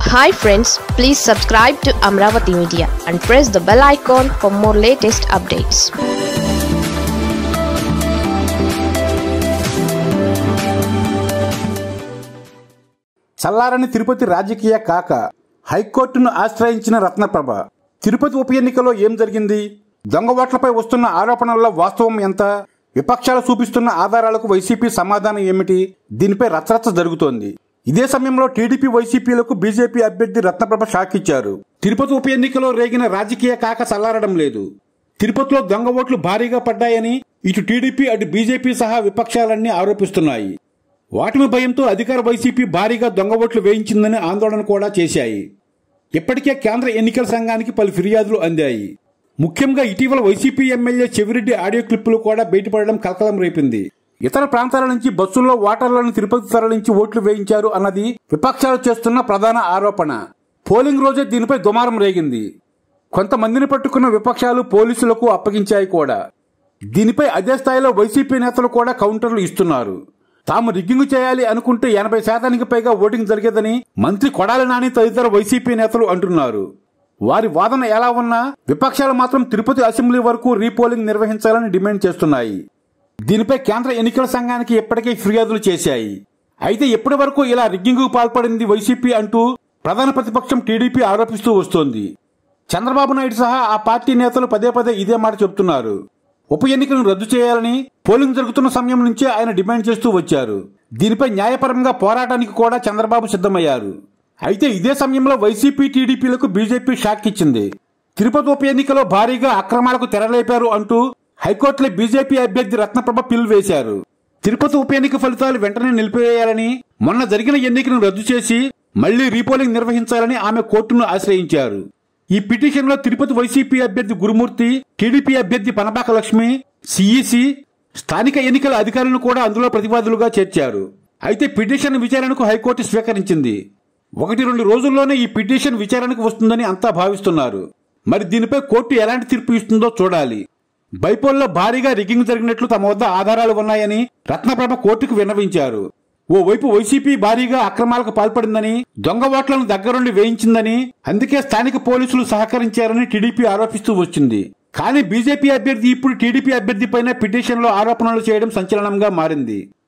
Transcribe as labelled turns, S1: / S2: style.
S1: hi friends please subscribe to Amaravati media and press the bell icon for more latest updates
S2: చల్లారని తిరుపతి రాజకీయ కాక హైకోర్టును ఆశ్రయించిన రత్నప్రభ తిరుపతి ఉప ఎన్నికలో ఏం జరిగింది దొంగ ఓట్లపై వస్తున్న ఆరోపణల్లో వాస్తవం ఎంత విపక్షాలు చూపిస్తున్న ఆధారాలకు వైసీపీ సమాధానం ఏమిటి దీనిపై రచ్చరచ్చ జరుగుతోంది ఇదే సమయంలో టీడీపీ వైసీపీలకు బీజేపీ అభ్యర్థి రత్నప్రభ షాక్ ఇచ్చారు తిరుపతి ఉప ఎన్నికలో రేగిన రాజకీయ కాక చల్లారడం లేదు తిరుపతిలో దొంగ ఓట్లు భారీగా పడ్డాయని ఇటు టీడీపీ అటు బీజేపీ సహా విపక్షాలన్నీ ఆరోపిస్తున్నాయి వాటిమి భయంతో అధికార వైసీపీ భారీగా దొంగ ఓట్లు వేయించిందని ఆందోళన కూడా చేశాయి ఇప్పటికే కేంద్ర ఎన్నికల సంఘానికి పలు ఫిర్యాదులు అందాయి ముఖ్యంగా ఇటీవల వైసీపీ ఎమ్మెల్యే చెవిరెడ్డి ఆడియో క్లిప్పులు కూడా బయటపడడం కలకలం రేపింది ఇతర ప్రాంతాల నుంచి బస్సుల్లో ఓటర్లను తిరుపతి తరలించి ఓట్లు వేయించారు అన్నది విపక్షాలు చేస్తున్న ప్రధాన ఆరోపణ పోలింగ్ రోజే దీనిపై దుమారం రేగింది కొంతమందిని పట్టుకున్న విపక్షాలు పోలీసులకు అప్పగించాయి కూడా దీనిపై అదే స్థాయిలో వైసీపీ నేతలు కూడా కౌంటర్లు ఇస్తున్నారు తాము రిగ్గింగ్ చేయాలి అనుకుంటే ఎనభై శాతానికి పైగా ఓటింగ్ జరిగేదని మంత్రి కొడాలి నాని తదితర వైసీపీ నేతలు అంటున్నారు వారి వాదన ఎలా ఉన్నా విపక్షాలు మాత్రం తిరుపతి అసెంబ్లీ వరకు రీపోలింగ్ నిర్వహించాలని డిమాండ్ చేస్తున్నాయి దీనిపై కేంద్ర ఎన్నికల సంఘానికి ఇప్పటికే ఫిర్యాదులు చేశాయి అయితే ఇప్పటి వరకు ఇలా రిగ్గింగ్ పాల్పడింది వైసీపీ అంటూ ప్రధాన ప్రతిపక్షం టీడీపీ ఆరోపిస్తూ వస్తోంది చంద్రబాబు నాయుడు సహా ఆ పార్టీ నేతలు పదే పదే ఇదే మాట చెబుతున్నారు ఉప ఎన్నికలను రద్దు చేయాలని పోలింగ్ జరుగుతున్న సమయం నుంచే ఆయన డిమాండ్ చేస్తూ వచ్చారు దీనిపై న్యాయపరంగా పోరాటానికి కూడా చంద్రబాబు సిద్ధమయ్యారు అయితే ఇదే సమయంలో వైసీపీ టీడీపీలకు బీజేపీ షాక్ ఇచ్చింది తిరుపతి ఉప ఎన్నికలో భారీగా అక్రమాలకు తెరలేపారు అంటూ హైకోర్టులో బీజేపీ అభ్యర్థి రత్నప్రభ పిల్ వేశారు తిరుపతి ఉప ఎన్నిక ఫలితాలు వెంటనే నిలిపివేయాలని మొన్న జరిగిన ఎన్నికను రద్దు చేసి మళ్లీ రీపోలింగ్ నిర్వహించాలని ఆమె కోర్టును ఆశ్రయించారు ఈ పిటిషన్లో తిరుపతి వైసీపీ అభ్యర్థి గురుమూర్తి టీడీపీ అభ్యర్థి పనబాక లక్ష్మి సిఈసి స్థానిక ఎన్నికల అధికారులను కూడా అందులో ప్రతివాదులుగా చేర్చారు అయితే పిటిషన్ విచారణకు హైకోర్టు స్వీకరించింది ఒకటి రెండు రోజుల్లోనే ఈ పిటిషన్ విచారణకు వస్తుందని అంతా భావిస్తున్నారు మరి దీనిపై కోర్టు ఎలాంటి తీర్పు ఇస్తుందో చూడాలి బైపోల్లో భారీగా రిగ్గింగ్ జరిగినట్లు తమ వద్ద ఆధారాలు ఉన్నాయని రత్నప్రభ కోర్టుకు విన్నవించారు ఓవైపు వైసీపీ భారీగా అక్రమాలకు పాల్పడిందని దొంగ ఓట్లను దగ్గరుండి వేయించిందని అందుకే స్థానిక పోలీసులు సహకరించారని టీడీపీ ఆరోపిస్తూ వచ్చింది కానీ బీజేపీ అభ్యర్థి ఇప్పుడు టీడీపీ అభ్యర్థిపైన పిటిషన్లో ఆరోపణలు చేయడం సంచలనంగా మారింది